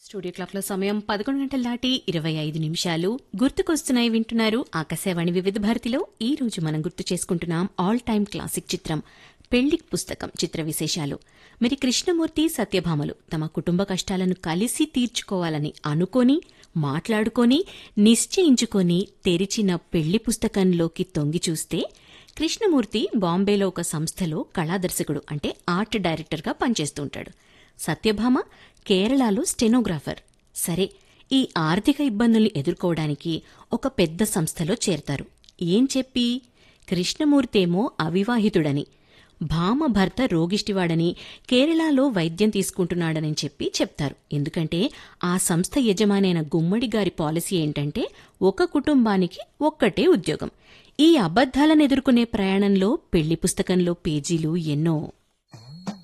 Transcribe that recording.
studio clock లో సమయం పదకొండు గంటల దాటి ఇరవై ఐదు నిమిషాలు గుర్తుకొస్తున్నాయి వింటున్నారు ఆకాశవాణి వివిధ భారతిలో ఈ రోజు మనం గుర్తు చేసుకుంటున్నాం ఆల్ టైమ్ క్లాసిక్ చిత్రం పెళ్లి పుస్తకం చిత్ర విశేషాలు మరి కృష్ణమూర్తి సత్యభామలు తమ కుటుంబ కష్టాలను కలిసి తీర్చుకోవాలని అనుకొని మాట్లాడుకొని నిశ్చయించుకొని తెరిచిన పెళ్లి పుస్తకంలోకి తొంగి చూస్తే కృష్ణమూర్తి బాంబేలో ఒక సంస్థలో కళాదర్శకుడు అంటే ఆర్ట్ డైరెక్టర్గా పనిచేస్తుంటాడు సత్యభామ కేరళలో స్టెనోగ్రాఫర్ సరే ఈ ఆర్థిక ఇబ్బందుల్ని ఎదుర్కోవడానికి ఒక పెద్ద సంస్థలో చేరతారు ఏం చెప్పి కృష్ణమూర్తేమో అవివాహితుడని భామ భర్త రోగిష్టివాడని కేరళలో వైద్యం తీసుకుంటున్నాడని చెప్పి చెప్తారు ఎందుకంటే ఆ సంస్థ యజమానైన గుమ్మడి గారి పాలసీ ఏంటంటే ఒక కుటుంబానికి ఒక్కటే ఉద్యోగం ఈ అబద్ధాలను ఎదుర్కొనే ప్రయాణంలో పెళ్లి పుస్తకంలో పేజీలు ఎన్నో